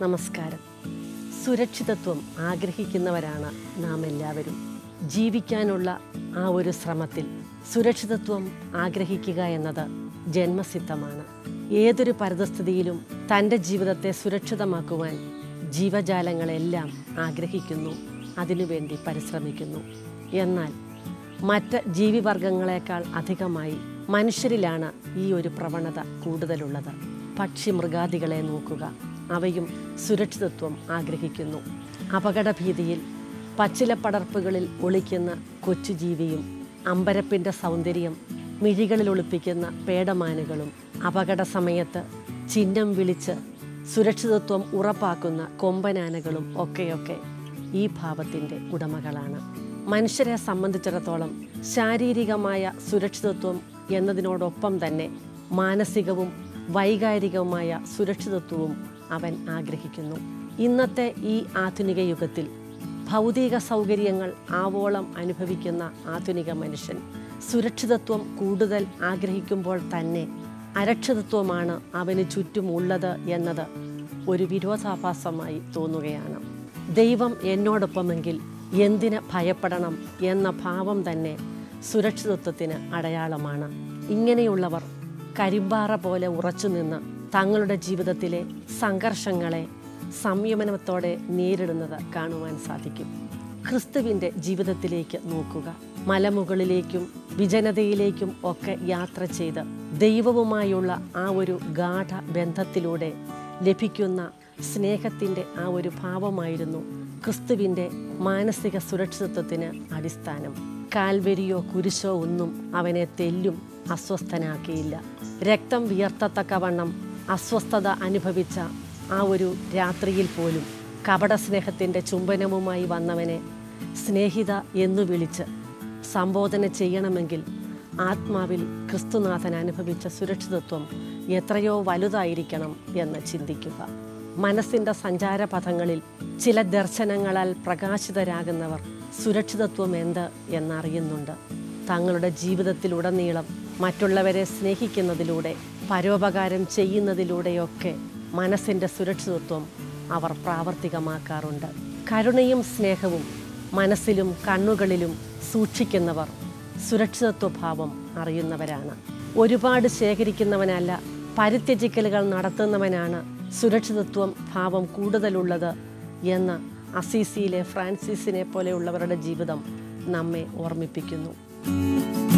നമസ്കാരം സുരക്ഷിതത്വം ആഗ്രഹിക്കുന്നവരാണ് നാം എല്ലാവരും ജീവിക്കാനുള്ള ആ ഒരു ശ്രമത്തിൽ സുരക്ഷിതത്വം ആഗ്രഹിക്കുക എന്നത് ജന്മസിദ്ധമാണ് ഏതൊരു പരിതസ്ഥിതിയിലും തൻ്റെ ജീവിതത്തെ സുരക്ഷിതമാക്കുവാൻ ജീവജാലങ്ങളെല്ലാം ആഗ്രഹിക്കുന്നു അതിനുവേണ്ടി പരിശ്രമിക്കുന്നു എന്നാൽ മറ്റ് ജീവിവർഗങ്ങളെക്കാൾ അധികമായി മനുഷ്യരിലാണ് ഈ ഒരു പ്രവണത കൂടുതലുള്ളത് പക്ഷി മൃഗാദികളെ നോക്കുക അവയും സുരക്ഷിതത്വം ആഗ്രഹിക്കുന്നു അപകടഭീതിയിൽ പച്ചിലപ്പടർപ്പുകളിൽ ഒളിക്കുന്ന കൊച്ചുജീവിയും അമ്പരപ്പിൻ്റെ സൗന്ദര്യം മിഴികളിൽ ഒളിപ്പിക്കുന്ന പേടമാനുകളും അപകട സമയത്ത് ചിഹ്നം വിളിച്ച് സുരക്ഷിതത്വം ഉറപ്പാക്കുന്ന കൊമ്പനാനകളും ഒക്കെയൊക്കെ ഈ ഭാവത്തിൻ്റെ ഉടമകളാണ് മനുഷ്യരെ സംബന്ധിച്ചിടത്തോളം ശാരീരികമായ സുരക്ഷിതത്വം എന്നതിനോടൊപ്പം തന്നെ മാനസികവും വൈകാരികവുമായ സുരക്ഷിതത്വവും അവൻ ആഗ്രഹിക്കുന്നു ഇന്നത്തെ ഈ ആധുനിക യുഗത്തിൽ ഭൗതിക സൗകര്യങ്ങൾ ആവോളം അനുഭവിക്കുന്ന ആധുനിക മനുഷ്യൻ സുരക്ഷിതത്വം കൂടുതൽ ആഗ്രഹിക്കുമ്പോൾ തന്നെ അരക്ഷിതത്വമാണ് അവന് ചുറ്റുമുള്ളത് എന്നത് ഒരു വിരോധാഭാസമായി തോന്നുകയാണ് ദൈവം എന്നോടൊപ്പമെങ്കിൽ എന്തിന് ഭയപ്പെടണം എന്ന ഭാവം തന്നെ സുരക്ഷിതത്വത്തിന് അടയാളമാണ് ഇങ്ങനെയുള്ളവർ കരിമ്പാറ പോലെ ഉറച്ചുനിന്ന് തങ്ങളുടെ ജീവിതത്തിലെ സംഘർഷങ്ങളെ സംയമനത്തോടെ നേരിടുന്നത് കാണുവാൻ സാധിക്കും ക്രിസ്തുവിൻ്റെ ജീവിതത്തിലേക്ക് നോക്കുക മലമുകളിലേക്കും വിജനതയിലേക്കും ഒക്കെ യാത്ര ചെയ്ത് ദൈവവുമായുള്ള ആ ഒരു ഗാഠ ബന്ധത്തിലൂടെ ലഭിക്കുന്ന സ്നേഹത്തിൻ്റെ ആ ഒരു ഭാവമായിരുന്നു ക്രിസ്തുവിൻ്റെ മാനസിക സുരക്ഷിതത്വത്തിന് അടിസ്ഥാനം കാൽവരിയോ കുരിശോ ഒന്നും അവനെ തെല്ലും അസ്വസ്ഥനാക്കിയില്ല രക്തം വിയർത്തത്തക്കവണ്ണം അസ്വസ്ഥത അനുഭവിച്ച ആ ഒരു രാത്രിയിൽ പോലും കപട സ്നേഹത്തിൻ്റെ ചുംബനവുമായി വന്നവനെ സ്നേഹിത എന്നു വിളിച്ച് സംബോധന ചെയ്യണമെങ്കിൽ ആത്മാവിൽ ക്രിസ്തുനാഥൻ അനുഭവിച്ച സുരക്ഷിതത്വം എത്രയോ വലുതായിരിക്കണം എന്ന് ചിന്തിക്കുക മനസ്സിൻ്റെ സഞ്ചാരപഥങ്ങളിൽ ചില ദർശനങ്ങളാൽ പ്രകാശിതരാകുന്നവർ സുരക്ഷിതത്വം എന്ത് എന്നറിയുന്നുണ്ട് തങ്ങളുടെ ജീവിതത്തിലുടനീളം മറ്റുള്ളവരെ സ്നേഹിക്കുന്നതിലൂടെ പരോപകാരം ചെയ്യുന്നതിലൂടെയൊക്കെ മനസ്സിൻ്റെ സുരക്ഷിതത്വം അവർ പ്രാവർത്തികമാക്കാറുണ്ട് കരുണയും സ്നേഹവും മനസ്സിലും കണ്ണുകളിലും സൂക്ഷിക്കുന്നവർ സുരക്ഷിതത്വഭാവം അറിയുന്നവരാണ് ഒരുപാട് ശേഖരിക്കുന്നവനല്ല പരിത്യജിക്കലുകൾ നടത്തുന്നവനാണ് സുരക്ഷിതത്വം ഭാവം കൂടുതലുള്ളത് എന്ന് അസീസിയിലെ ഫ്രാൻസിസിനെ പോലെയുള്ളവരുടെ ജീവിതം നമ്മെ ഓർമ്മിപ്പിക്കുന്നു